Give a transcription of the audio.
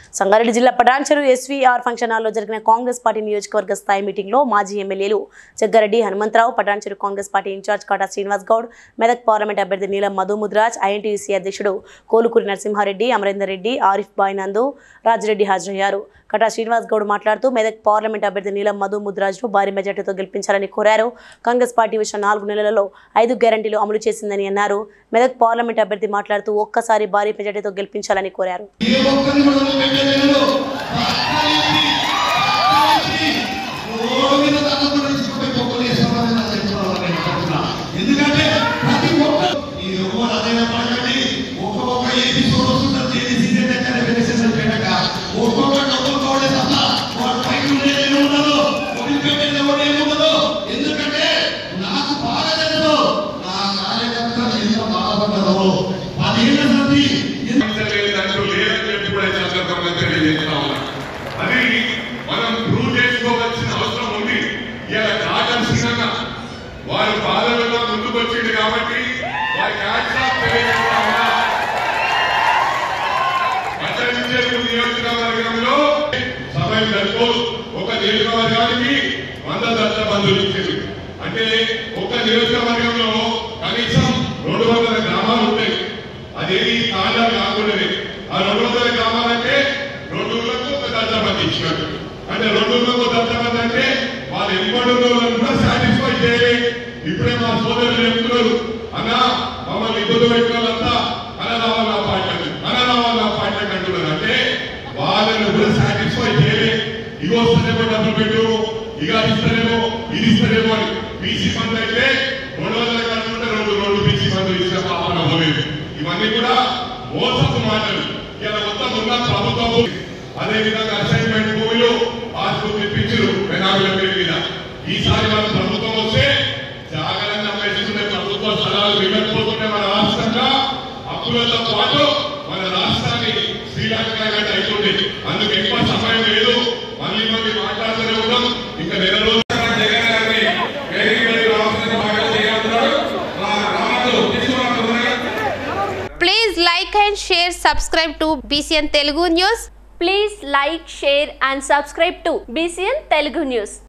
సంగారెడ్డి జిల్లా Patancheru SVR function హాల్లో జరిగిన కాంగ్రెస్ పార్టీ నియోజకవర్గ స్థాయి మీటింగ్లో మాజీ ఎమ్మెల్యేలు Jaggareddy Hanumantharao Patancheru Congress party incharge Kata Srinivas Goud Medak parliament అభ్యర్థి నీలం మధు ముద్రాజ్ ఐఎన్టీయూసీ అధ్యక్షుడు కోలుకూరి నరసింహారెడ్డి అమరేందర్ రెడ్డి ఆరిఫ్ బాయ్ నందు రాజిరెడ్డి హాజరయ్యారు కటా శ్రీనివాస్ గౌడ్ మాట్లాడుతూ మెదక్ పార్లమెంట్ అభ్యర్థి నీలం మధు ముద్రాజ్ను భారీ మెజార్టీతో గెలిపించాలని కోరారు కాంగ్రెస్ పార్టీ వచ్చిన నాలుగు నెలలలో ఐదు గ్యారంటీలు అమలు చేసిందని అన్నారు మెదక్ పార్లమెంట్ అభ్యర్థి మాట్లాడుతూ ఒక్కసారి భారీ మెజార్టీతో గెలిపించాలని కోరారు ఏ ఒక్కరిని కూడా వదిలిపెట్టలేదు. రోగిన తనకున్న తీసుకుపోయి పొక్కులు వేసుకోవాలని నాకు చెప్తున్నాను నేను చెప్తున్నా. ఎందుకంటే ప్రతి ఒక్కరు ఈ ఎవరు అదైనా పడకండి ఒక్క ఒక్క ఎపిసోడ్ వస్తుందని తెలిసి దగ్గర వెలిసేసిన పెట్టక ఒక్కొక్కటి ఒక్కొక్కడే తప్ప వాడు పైకి ఉండేది ఏమి ఉండదు వదిలిపెట్టేది ఎవరు ఏమి ఉండదు ఎందుకంటే నాకు బాగా తెలుసు నా కార్యకర్తలు ఎంత బాధపడ్డారో పదిహేను సంది లేదంటూ లేదని చెప్పి కూడా ఈ సందర్భంగా తెలియజేస్తా ఉన్నా. అది మనం ప్రూవ్ చేసుకోవాల్సిన అవసరం ఉంది ఇలా కాదర్శకంగా వారి బాధలలో ముందుకు వచ్చింది కాబట్టి వారికి హ్యాట్సాప్ తెలియజేస్తా ఉన్నా. పట్టణించేరు నియోజకవర్గంలో సమయం సరిపోదు ఒక నియోజకవర్గానికి వంద దశ బంధువులు ఇచ్చారు అంటే ఒక నియోజకవర్గంలో కనీసం రెండు వందల గ్రామాలు ఉంటాయి అదేది కాండాలు కాకూడదు ఆ రెండు వందల గ్రామాలంటే రెండు ఊళ్ళకు ఒక దత్తమంది ఇచ్చినట్టు అంటే రెండు ఊళ్ళకు ఒక దత్తమంది అంటే వాళ్ళు ఎంబడి కూడా సాటిస్ఫై చేయాలి ఇప్పుడే మా సోదరులు చెప్తున్నారు అన్నా మమ్మల్ని ఇబ్బంది పెట్టిన వాళ్ళంతా అనరావాలి నా పార్టీ అనరావాలి నా పార్టీ అంటున్నారు అంటే వాళ్ళని కూడా సాటిస్ఫై చేయాలి ఇగో వస్తేనేమో డబ్బులు పెట్టు ఇక అది ఇస్తేనేమో ఇది ఇస్తేనేమో అని బీసీ ఫండ్ అయితే రెండు వందల కాకుండా రెండు రెండు బీసీ ఫండ్ ఇస్తే పాపన పోలేదు ఇవన్నీ కూడా మోసపు మాటలు ఇలా మొత్తం ఉన్న ప్రభుత్వ భూమి అదే విధంగా అసైన్మెంట్ భూమిలో పాస్బుక్ ఇప్పించరు పెనామిల పేరు మీద ఈసారి మన ప్రభుత్వం వస్తే జాగ్రత్త అమ్మేసుకునే ప్రభుత్వ స్థలాలు మిగలిపోతుంటే మన రాష్ట్రంగా అప్పులతో పాటు మన రాష్ట్రాన్ని శ్రీలంక అవుతుంది అందుకు ఎక్కువ సమయం లేదు మళ్ళీ మళ్ళీ మాట్లాడుతూనే ఉన్నాం ఇంకా నెల రోజులు జగన్ గారిని వేదిక మీద రావాల్సిన బాగా చేయాలన్నాడు రామారావు తీసుకున్నాడు Please like and share, subscribe to BCN Telugu News. Please like, share and subscribe to BCN Telugu News.